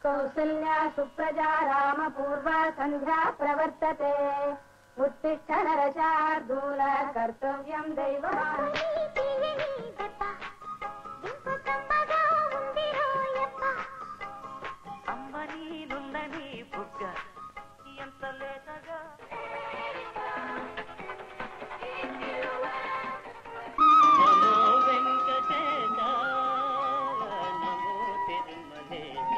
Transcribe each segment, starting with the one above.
కౌసల్యా సుప్రజా రామ పూర్వ సంధ్యా ప్రవర్తతే ఉత్తిష్ట నరశార్దూల కర్తవ్యం దైవమాన్ అమ్మని నుల్లని బుగ్గ ఎంత లేతగా నమో వెంకటేశ నమో తిరుమలేశ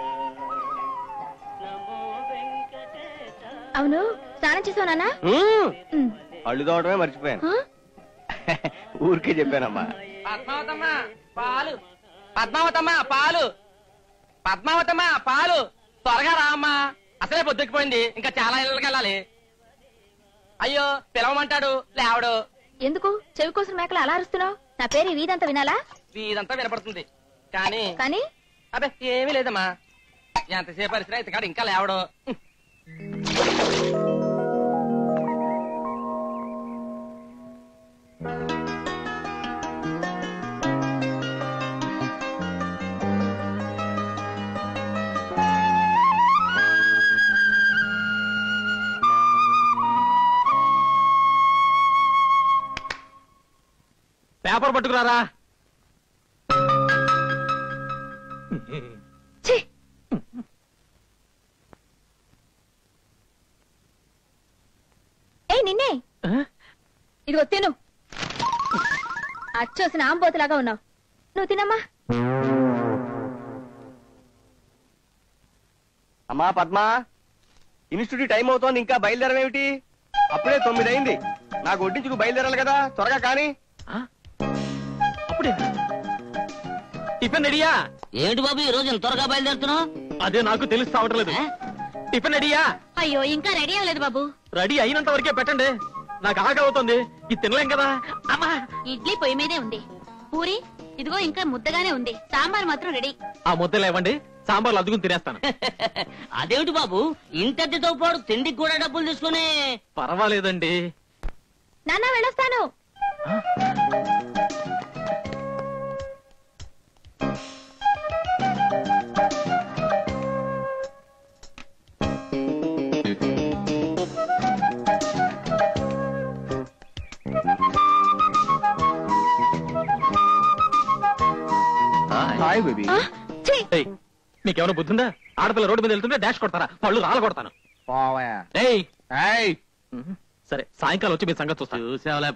నమో వెంకటేశ అవును స్నానం చేసావు నాన్న అళ్ళు తోవడమే మర్చిపోయాను ఊరికే చెప్పానమ్మా పద్మావతమ్మ పాలు పద్మావతమ్మ పాలు పద్మావతమ్మ పాలు త్వరగా రా అమ్మా అసలే పొద్దుకుపోయింది ఇంకా చాలా ఇళ్ళకి వెళ్ళాలి అయ్యో పిలవమంటాడు లేవడు ఎందుకు చెవి కోసం మేకలు అలా అరుస్తున్నావు నా పేరు ఈ వీధంతా వినాలా ఇదంతా వినపడుతుంది కానీ కానీ అబ్బే ఏమీ లేదమ్మా ఎంతసేపు పరిస్థితి అయితే కాడు ఇంకా లేవడు పేపర్ పట్టుకురారా ఛీ! ఏయ్ నిన్నే ఇదిగో తిను అచ్చోసిన ఆంబోతులాగా ఉన్నావు నువ్వు తినమ్మా అమ్మా పద్మా ఇన్స్టిట్యూట్ టైం అవుతోంది ఇంకా బయలుదేరమేమిటి అప్పుడే తొమ్మిది అయింది నాకు వడ్డించుకు బయలుదేరాలి కదా త్వరగా కానీ అప్పుడే టిఫిన్ రెడీయా ఏమిటి బాబు ఈ రోజు ఇంత త్వరగా బయలుదేరుతున్నావు అదే నాకు తెలిసి అవట్లేదు టిఫిన్ రెడీయా అయ్యో ఇంకా రెడీ అవ్వలేదు బాబు రెడీ అయినంత వరకే పెట్టండి నాకు ఆకలి అవుతుంది ఇది తినలేం కదా అమ్మా ఇడ్లీ పొయ్యి మీదే ఉంది పూరి ఇదిగో ఇంకా ముద్దగానే ఉంది సాంబార్ మాత్రం రెడీ ఆ ముద్దలు ఇవ్వండి సాంబార్లు అద్దుకుని తినేస్తాను అదేమిటి బాబు ఇంతటితో పాటు తిండికి కూడా డబ్బులు తీసుకుని పర్వాలేదండి నాన్న వెళ్ళొస్తాను హాయ్ బేబీ ఆ, ఛీ! ఏయ్, మీకేమైనా బుద్ధుందా ఆడపిల్ల రోడ్డు మీద వెళ్తుంటే డాష్ కొడతారా పళ్ళు రాలు కొడతాను ఏయ్ ఉహు. సరే సాయంకాలం వచ్చి మీ సంగతి చూస్తాను చూసావులే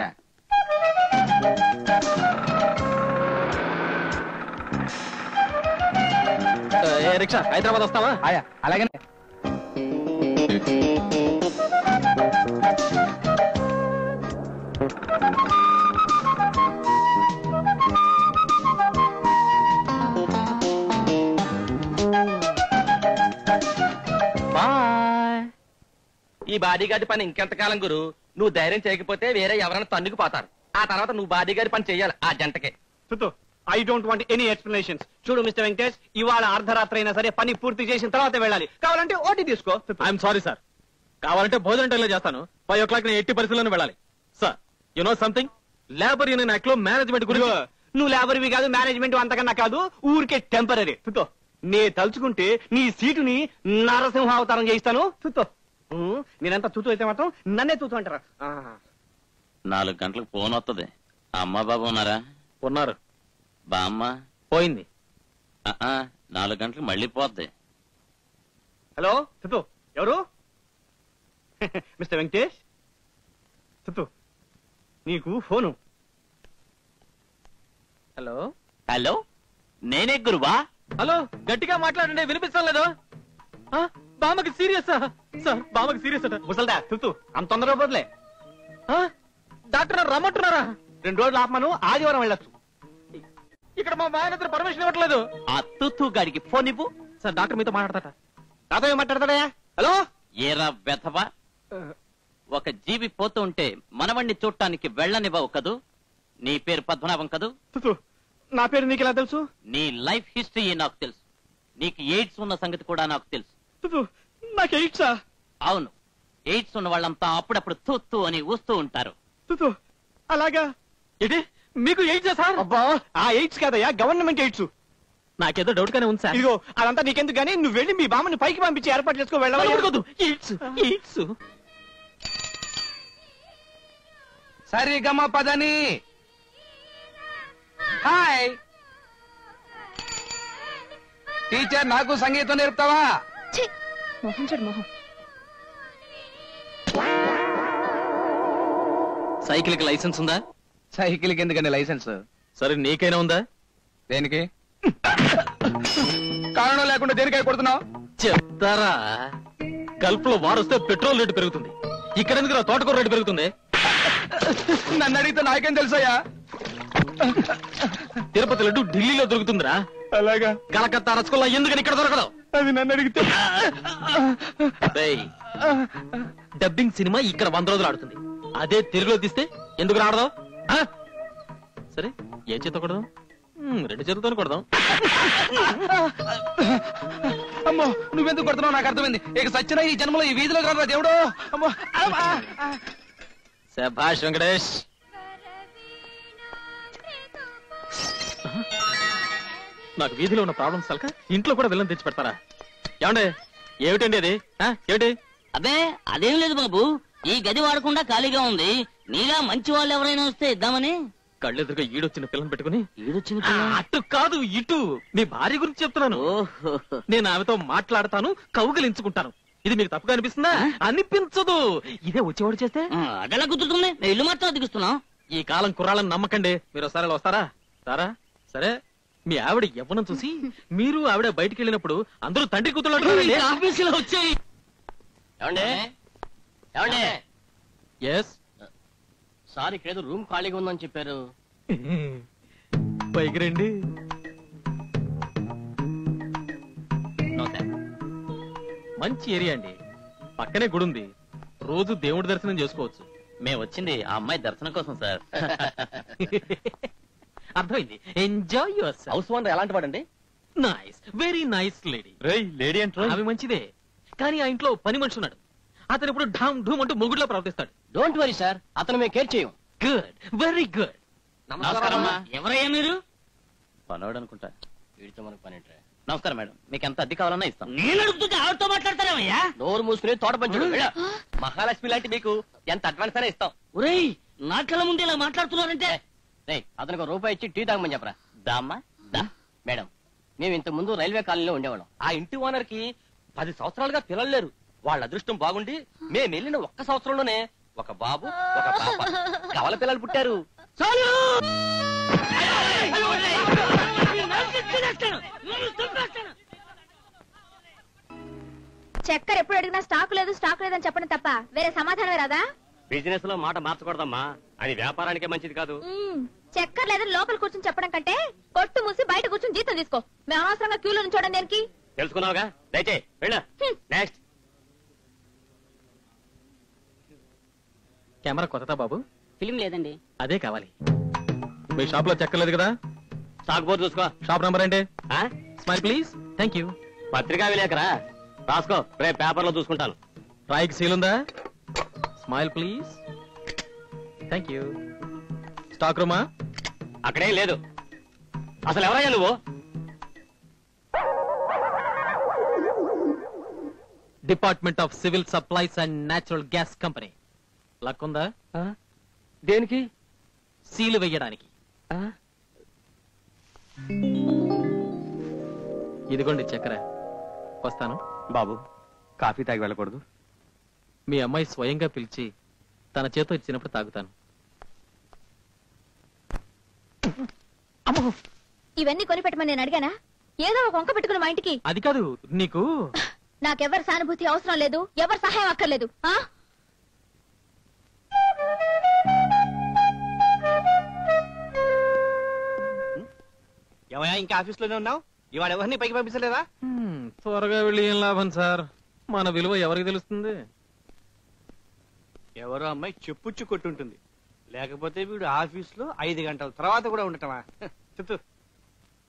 ఏ రిక్షా హైదరాబాద్ వస్తావా అలాగే బాయ్ ఈ బాడీగార్డ్ పని ఇంకెంతకాలం గురు నువ్వు ధైర్యం చేయకపోతే వేరే ఎవరైనా తన్నుకు పోతారు ఆ తర్వాత నువ్వు బాడీగార్డ్ పని చెయ్యాలి ఆ జంటకే తుతు I don't want any explanations చూడు మిస్టర్ వెంకటేష్ ఇవాళ అర్ధరాత్రి అయినా సరే పని పూర్తి చేసిన తర్వాత వెళ్ళాలి కావాలంటే ఓటీ తీసుకో ఐఎమ్ సారీ సార్ కావాలంటే భోజనం టైంలో చేస్తాను ఫైవ్ ఓ క్లాక్ నేను ఎట్టి పరిస్థితుల్లో వెళ్ళాలి sir you know something labour union act లో మేనేజ్మెంట్ గురించి ఇదిగో, నువ్వు లేబర్వి కాదు మేనేజ్మెంట్ అంతకన్నా కాదు ఊరికే టెంపరీ తుతో నే తలుచుకుంటే నీ సీటుని నరసింహ అవతారం చేయిస్తాను తుతో ఉమ్, నేనంతా తుతు అయితే మాత్రం నన్నే తుతు అంటారా ఆ. నాలుగు గంటలకు ఫోన్ వస్తుంది అమ్మ బాబు ఉన్నారా ఉన్నారు బామ్మ పోయింది ఆ, నాలుగు గంటలకు మళ్ళీ పోద్ది హలో తుతు ఎవరు మిస్టర్ వెంకటేష్ తుతు నీకు ఫోను హలో హలో నేనే గురువా హలో గట్టిగా మాట్లాడండి వినిపిస్తాం లేదు ఆ, బామ్మకి సీరియస్ సార్ బామ్మకి సీరియస్ అట ముసల్దా తుతు అంత తొందరగా పోదులే ఆ, డాక్టర్ నన్ను రమ్మంటున్నారా రెండు రోజులు ఆపమను ఆదివారం వెళ్ళొచ్చు ఇక్కడ మా మేనేజర్ పర్మిషన్ ఇవ్వట్లేదు ఆ తుత్తు గాడికి ఫోన్ ఇవ్వు సార్ డాక్టర్ మీతో మాట్లాడతాట నాతో ఏం మాట్లాడతాడయా హలో ఏరా వెధవా ఒక జీవి పోతూ ఉంటే మనవణ్ణి చూడటానికి వెళ్ళనివ్వవు కదూ నీ పేరు పద్మనాభం కదూ తుతు నా పేరు నీకు ఎలా తెలుసు నీ లైఫ్ హిస్టరీ నాకు తెలుసు నీకు ఎయిడ్స్ ఉన్న సంగతి కూడా నాకు తెలుసు తుతు నాకు ఎయిడ్సా అవును ఎయిడ్స్ ఉన్న వాళ్ళంతా అప్పుడప్పుడు తూత్తు అని ఊస్తూ ఉంటారు తుతు అలాగా ఏంటి మీకు ఏం సార్ అబ్బా ఆ ఎయిడ్స్ కాదయ్యా గవర్నమెంట్ ఎయిడ్స్ నాకేదో డౌట్ గానే ఉంది సార్ ఇదిగో అదంతా నీకెందుకు గానీ నువ్వు వెళ్ళి మీ బామ్మని పైకి పంపించి ఏర్పాటు చేసుకో అలా వెళ్ళవా ఉడకదు. ఈడ్స్, ఈడ్స్. సరిగమ పదని హాయ్ టీచర్ నాకు సంగీతం నేర్పుతావా ఛీ! మొహం చూడు మొహం సైకిల్ కి లైసెన్స్ ఉందా సైకిల్ ఎందుకండి లైసెన్స్ సరే నీకైనా ఉందా దేనికి కారణం లేకుండా దేనికై కొడుతున్నావు చెప్తారా గల్ఫ్ లో వారు వస్తే పెట్రోల్ రేటు పెరుగుతుంది ఇక్కడ ఎందుకు తోటకూర రేటు పెరుగుతుంది నన్ను అడిగితే నాకేం తెలుసయ్యా తిరుపతి లడ్డు ఢిల్లీలో దొరుకుతుందిరా అలాగా కలకత్తా రసగుల్లా ఎందుకని ఇక్కడ దొరకదు అది నన్ను అడిగితే రేయ్, డబ్బింగ్ సినిమా ఇక్కడ వంద రోజులు ఆడుతుంది అదే తెలుగులో తీస్తే ఎందుకు రాడదాం సరే ఏ చేత కొడదాం మ్మ్, రెండు చేతులతో కొడదాం అమ్మో నువ్వెందుకు కొడుతున్నావు నాకు అర్థమైంది ఇక సచ్చిన ఈ జన్మలో ఈ వీధిలో కాదు దేవుడు అమ్మో అమ్మా. శభాష్ వెంకటేష్ నాకు వీధిలో ఉన్న ప్రాబ్లమ్స్ తలక ఇంట్లో కూడా విలన్ తెచ్చి పెడతారా ఏమండే ఏమిటండి అది ఆ, ఏమిటి అబ్బే అదేం లేదు బాబు ఈ గది వాడకుండా ఖాళీగా ఉంది నీలా మంచి వాళ్ళు ఎవరైనా వస్తే ఇద్దామని కళ్ళెదురుగా ఈడొచ్చిన పిల్లని పెట్టుకుని ఈడొచ్చిన ఆ, అటు కాదు ఇటు నీ భార్య గురించి చెప్తున్నాను ఓహో నేను ఆమెతో మాట్లాడతాను కౌగిలించుకుంటాను ఇది మీకు తప్పుగా అనిపిస్తుందా అనిపించదు ఇదే వచ్చేవాడు చేస్తే ఆ, అదెలా కుదురుతుంది నేను ఇల్లు మాత్రం అతికిస్తున్నాం ఈ కాలం కుర్రాళ్ళని నమ్మకండి మీరు ఒకసారి ఇలా వస్తారా సారా సరే మీ ఆవిడ యవ్వనం చూసి మీరు ఆవిడ బయటికి వెళ్ళినప్పుడు అందరూ తండ్రి కూతురు ఆఫీసులో వచ్చాయి ఏమండే ఏమండే ఎస్ సార్ ఇక్కడ ఏదో రూమ్ ఖాళీగా ఉందని చెప్పారు పైకి రండి నో థాంక్స్. మంచి ఏరియా అండి పక్కనే గుడి ఉంది రోజు దేవుడి దర్శనం చేసుకోవచ్చు మేము వచ్చింది ఆ అమ్మాయి దర్శనం కోసం సార్ అర్థమైంది ఎంజాయ్ యువర్ హౌస్ ఓనర్ ఎలాంటి వాడండి నైస్ వెరీ నైస్ లేడీ రేయ్ లేడీ అంటే ఆమె మంచిదే కానీ ఆ ఇంట్లో పని మనిషి ఉన్నాడు అతను ఇప్పుడు ఢామ్ ఢూమ్ అంటూ మొగుడులా ప్రవర్తిస్తాడు డోంట్ వరీ సార్ అతను మేము కేర్ చేయం గుడ్ వెరీ గుడ్ నమస్కారం అమ్మా ఎవరయ్యా మీరు పనవాడు అనుకుంటా వీడితో మనకు పని ఏంట్రా? నమస్కారం మేడం మీకు ఎంత అద్దె కావాలన్నా ఇస్తాం నేను అడుగుతుంటే ఆవిడతో మాట్లాడతారేమయ్యా నోరు మూసుకుని తోట పంచుడు వెళ్ళు. మహాలక్ష్మి లాంటి మీకు ఎంత అడ్వాన్స్ అయినా ఇస్తాం ఒరేయ్ నా కళ్ళ ముందు ఇలా మాట్లాడుతున్నారంటే రే అతనికి ఒక రూపాయి ఇచ్చి టీ తాగమని చెప్పరా దామ్మా దా మేడం మేము ఇంత ముందు రైల్వే కాలనీలో ఉండేవాళ్ళం ఆ ఇంటి ఓనర్ కి పది సంవత్సరాలుగా పిల్లలు లేరు వాళ్ళ అదృష్టం బాగుండి మేము వెళ్ళిన ఒక్క సంవత్సరంలోనే ఒక బాబు ఒక పాప కవల పిల్లలు పుట్టారు చక్కెర ఎప్పుడు అడిగినా స్టాక్ లేదు స్టాక్ లేదని చెప్పడం తప్ప వేరే సమాధానం రాదా బిజినెస్ లో మాట మార్చకూడదమ్మా అది వ్యాపారానికే మంచిది కాదు మ్మ్. చక్కెర లేదని లోపల కూర్చొని చెప్పడం కంటే కొట్టు మూసి బయట కూర్చొని జీతం తీసుకో మేము అనవసరంగా క్యూలో నుంచోడం దేనికి తెలుసుకున్నావుగా దయచే వెళ్ళ నెక్స్ట్ కెమెరా కొత్తదా బాబు ఫిలిం లేదండి అదే కావాలి మీ షాప్ లో చెక్కలేదు కదా సాగుపోతు చూసుకో షాప్ నంబర్ ఏంటి ఆ? స్మైల్ ప్లీజ్ థ్యాంక్ యూ పత్రికా విలేకరా రాసుకో రేపు పేపర్ లో చూసుకుంటాను రాయికి సీల్ ఉందా smile please thank you stock రూమా అక్కడేం లేదు అసలు ఎవరయ్యా నువ్వు department of civil supplies and natural gas company luck ఉందా దేనికి సీలు వేయడానికి ఇదిగోండి చక్కెర వస్తాను బాబు కాఫీ తాగి వెళ్ళకూడదు మీ అమ్మాయి స్వయంగా పిలిచి తన చేతో ఇచ్చినప్పుడు తాగుతాను అమ్మో ఇవన్నీ కొనిపెట్టమని నేను అడిగానా ఏదో ఒక వంక పెట్టుకుని మా ఇంటికి అది కాదు నీకు నాకెవరి సానుభూతి అవసరం లేదు ఎవరి సహాయం అక్కర్లేదు ఆ ఏమయ్యా ఇంకా ఆఫీస్ లోనే ఉన్నావు ఇవాళ ఎవరిని పైకి పంపించలేదా హ్మ్, త్వరగా వెళ్ళి ఏం లాభం సార్ మన విలువ ఎవరికి తెలుస్తుంది ఎవరో అమ్మాయి చెప్పుచ్చు కొట్టుంటుంది లేకపోతే వీడు ఆఫీస్ లో ఐదు గంటల తర్వాత కూడా ఉండటమా తుత్తు